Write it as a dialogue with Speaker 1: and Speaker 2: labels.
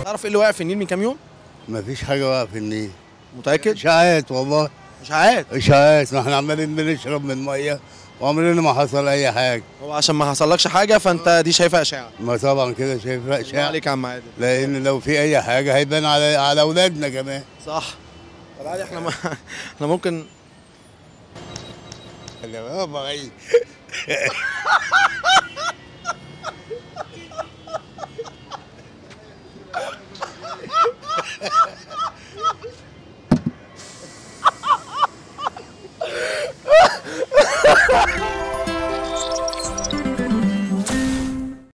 Speaker 1: تعرف ايه اللي وقع في النيل من كام يوم
Speaker 2: مفيش حاجه واقفه في النيل
Speaker 1: متاكد
Speaker 2: اشاعات والله
Speaker 1: اشاعات
Speaker 2: اشاعات ما احنا عمالين بنشرب من ميه وعمرنا ما حصل اي حاجه
Speaker 1: هو عشان ما حصلكش حاجه فانت دي شايفها اشاعه
Speaker 2: ما طبعا كده شايفها
Speaker 1: الله
Speaker 2: اشاعه
Speaker 1: عليك يا عم عادل
Speaker 2: لان لو في اي حاجه هيبان على على اولادنا كمان
Speaker 1: صح طب عادي احنا ما احنا ممكن
Speaker 2: يا بابا ايه